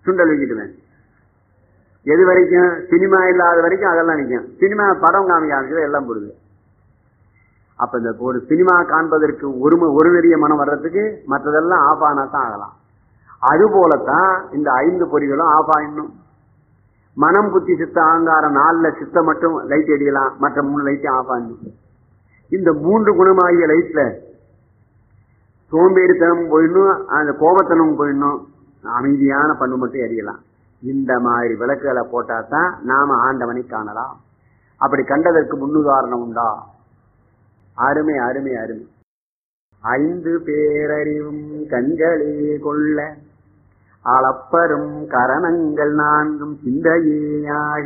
சுண்டல் வைக்கிட்டுவேன் எது வரைக்கும் சினிமா இல்லாத வரைக்கும் அதெல்லாம் நிற்கும் சினிமா படம் காமிக்க ஆரம்பிச்சது எல்லாம் போடுது அப்ப இந்த ஒரு சினிமா காண்பதற்கு ஒரு ஒரு நெறிய மனம் வர்றதுக்கு மற்றதெல்லாம் ஆஃப் ஆனா தான் ஆகலாம் அது போலத்தான் இந்த ஐந்து பொறிகளும் ஆஃப் ஆயிடணும் மனம் புத்தி சித்த ஆங்கார நாலுல சித்த மட்டும் லைட் எரியலாம் மற்ற மூணு லைட்டும் ஆஃப் ஆகணும் இந்த மூன்று குணமாகிய லைட்ல சோம்பேறித்தனம் போயிடணும் அந்த கோபத்தனம் போயிடணும் அமைதியான பண்பு மட்டும் எரியலாம் இந்த மாதிரி விளக்குகளை போட்டா தான் நாம ஆண்டவனை காணலாம் அப்படி கண்டதற்கு முன்னுதாரணம் உண்டா அருமை அருமை அருமை ஐந்து பேரறிவும் கண்களே கொள்ள அளப்பரும் கரணங்கள் நான்கும் சிந்தையாக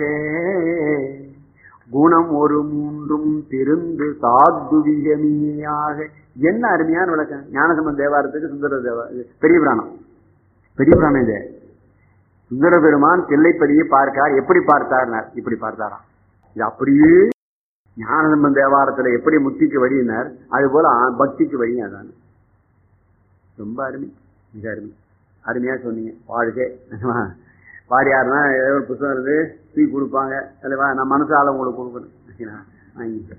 குணம் ஒரு மூன்றும் திருந்து சாத்துவிகமியாக என்ன அருமையான விளக்கம் ஞானசம்பந்த தேவாரத்துக்கு சுந்தர தேவா பெரிய புராணம் பெரிய புராணம் இது சுந்தர பெருமான் தில்லைப்பதியை பார்க்கார் எப்படி பார்த்தார்னார் இப்படி பார்த்தாராம் இது அப்படியே ஞானசம்பந்த தேவாரத்துல எப்படி முத்திக்கு வழியினார் அது போல ஆ- பக்திக்கு வழி அதான் ரொம்ப அருமை மிக அருமை அருமையா சொன்னீங்க வாழ்க்கை வாரியாருன்னா ஏதோ ஒரு புத்தகம் இருந்து தூக்கி கொடுப்பாங்க அல்லவா நான் மனசால உங்களுக்கு கொடுக்கணும் வாங்கிக்க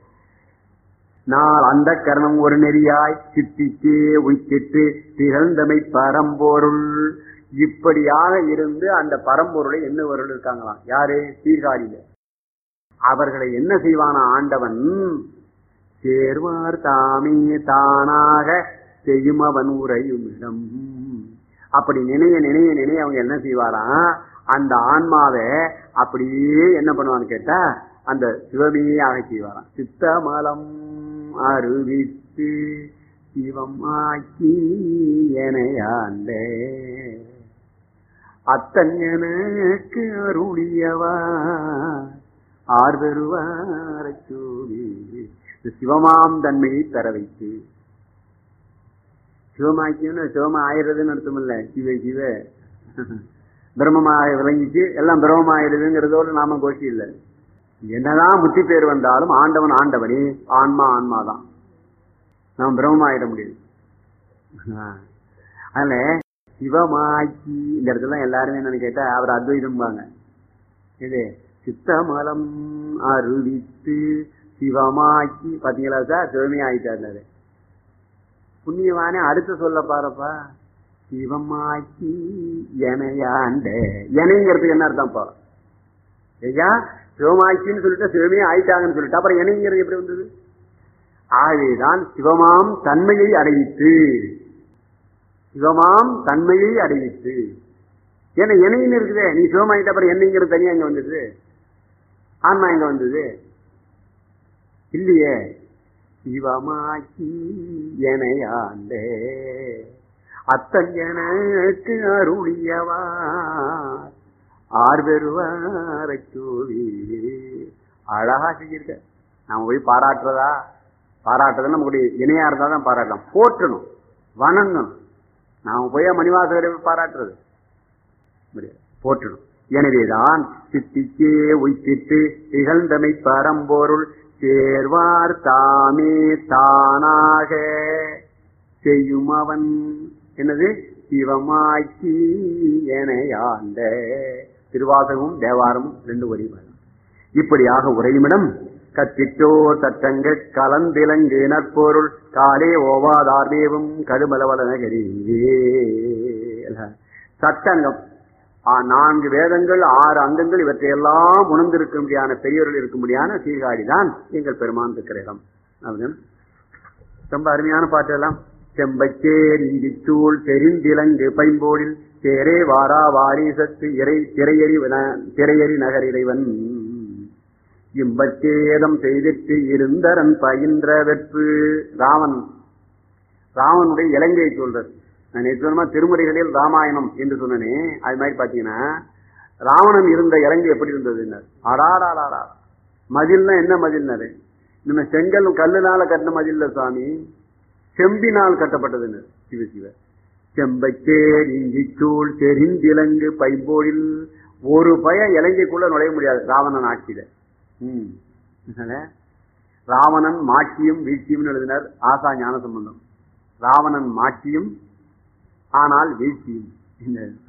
நாள் அந்த கரணம் ஒரு நெறியாய் சித்திக்கே உய்த்திட்டு திகழ்ந்தமை பரம்பொருள் இப்படியாக இருந்து அந்த பரம்பொருளை என்னவர்கள் இருக்காங்களாம் யாரு சீர்காழியில அவர்களை என்ன செய்வானா ஆண்டவன் சேர்வார் தாமே தானாக செய்யும் அவன் உரையும் இடம் அப்படி நினைய நினைய நினைய அவங்க என்ன செய்வாராம் அந்த ஆன்மாவை அப்படியே என்ன பண்ணுவான்னு கேட்டா அந்த சிவமையாக செய்வாராம் சித்தமலம் அருவித்து சிவம் ஆக்கி எனையாண்டே அத்தன் எனக்கு அருளியவா ஆர்வருவாரை சூவி இந்த சிவமாம் தன்மையை பெற வைத்து சிவமாக்கியம்னு சிவமா ஆயிடுறதுன்னு அர்த்தம் இல்ல சிவ சிவ பிரம்மமாக விளங்கிச்சு எல்லாம் பிரம்மமாயிடுதுங்கிறதோடு நாம கோஷி இல்லை என்னதான் புத்தி பேர் வந்தாலும் ஆண்டவன் ஆண்டவனே ஆன்மா ஆன்மா தான் நாம் பிரம்மமாயிட முடியாது அதனால சிவமாக்கி இந்த இடத்துல எல்லாருமே என்னன்னு கேட்டா அவர் அத்வைதம்பாங்க இது சித்தமலம் அருவித்து சிவமாக்கி பாத்தீங்களா சார் சிவமே ஆயிட்டாரு புண்ணியவானே அடுத்து சொல்ல பாருப்பா சிவமாக்கி எனையாண்ட எனைங்கிறதுக்கு என்ன அர்த்தம்ப்பா ஐயா சிவமாக்கின்னு சொல்லிட்டு சிவமே ஆயிட்டாங்கன்னு சொல்லிட்டு அப்புறம் எனைங்கிறது எப்படி வந்தது ஆகவேதான் சிவமாம் தன்மையை அடைவித்து சிவமாம் தன்மையை அடைவித்து ஏன்னா எனைன்னு இருக்குதே நீ சிவமாயிட்ட அப்புறம் என்னைங்கிறது தனியா இங்க வந்தது ஆன்மா இங்க வந்தது இல்லையே சிவமாக்கி எனையாண்டே அத்தன் எனக்கு அருளியவா ஆர்வெருவாரை கூவி அழகா செஞ்சிருக்க நாம போய் பாராட்டுறதா பாராட்டுறது நம்மளுடைய இணையா இருந்தா தான் பாராட்டலாம் போற்றணும் வணங்கணும் நாம போய் மணிவாசகரை போய் பாராட்டுறது முடியாது. போற்றணும் எனவேதான் சித்திக்கே உய்த்திட்டு திகழ்ந்தமை பரம்பொருள் சேர்வார் தாமே தானாக செய்யும் அவன் என்னது சிவமாக்கி எனையாண்ட திருவாசகமும் தேவாரமும் ரெண்டு வரி இப்படியாக உரையுமிடம் கத்திட்டோ தட்டங்க கலந்திலங்கு நற்பொருள் காலே ஓவாதார்மேவும் கடுமலவள நகரி சட்டங்கம் ஆ, நான்கு வேதங்கள் ஆறு அங்கங்கள் இவற்றையெல்லாம் உணர்ந்திருக்கும்படியான பெரியவர்கள் இருக்கும்படியான சீர்காழி தான் எங்கள் பெருமான் இருக்கிற இடம் அப்படின்னு ரொம்ப அருமையான பாட்டு எல்லாம் செம்பச்சேர் இஞ்சிச்சூள் தெரிந்திலங்கு பைம்போடில் சேரே வாரா வாரிசத்து இறை திரையறி வன- திரையறி நகர் இறைவன் இம்பச்சேதம் செய்திட்டு இருந்தரன் பயின்ற வெற்று ராவன் ராவனுடைய இலங்கையை சொல்றது நான் நேற்று சொன்ன மாதிரி திருமுறைகளில் ராமாயணம் என்று சொன்னனே அது மாதிரி பாத்தீங்கன்னா ராவணன் இருந்த இலங்கை எப்படி இருந்தது அடாடாடாடா மதில்னா என்ன மதில்னாரு நம்ம செங்கல் கல்லுனால கட்டின மதில்ல சுவாமி செம்பினால் கட்டப்பட்டதுன்னு சிவ சிவ செம்பச்சேர் இஞ்சிச்சூள் தெரிந்திலங்கு பைம்போடில் ஒரு பய இலங்கைக்குள்ள நுழைய முடியாது ராவணன் ஆட்சியில ம். அதனால ராவணன் மாட்சியும் வீழ்ச்சியும் எழுதினார் ஆசா ஞான சம்பந்தம் ராவணன் மாட்சியும் ஆனால் வீழ்ச்சியும் இந்த